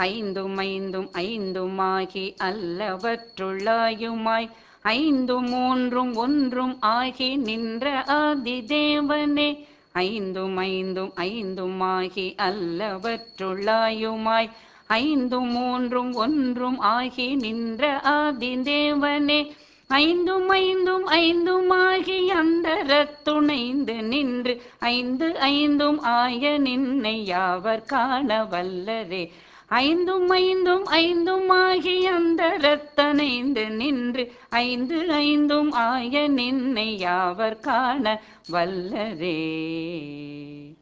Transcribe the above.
ஐந்தும் ஐந்தும் ஐந்துமாகி அல்லவற்றுள்ளாயுமாய் ஐந்தும் மூன்றும் ஒன்றும் ஆகி நின்ற ஆதி தேவனே ஐந்தும் ஐந்தும் ஐந்துமாகி அல்லவற்றுள்ளாயுமாய் ஐந்தும் மூன்றும் ஒன்றும் ஆகி நின்ற ஆதி தேவனே ஐந்தும் ஐந்தும் ஐந்துமாகி அந்த துணைந்து நின்று ஐந்து ஐந்தும் ஆய நின்னை யாவர் காண வல்லரே ஐந்தும் ஐந்தும் ஐந்துமாகி அந்த ரத்தனைந்து நின்று ஐந்து ஐந்தும் ஆய நின்னை யாவர் காண வல்லரே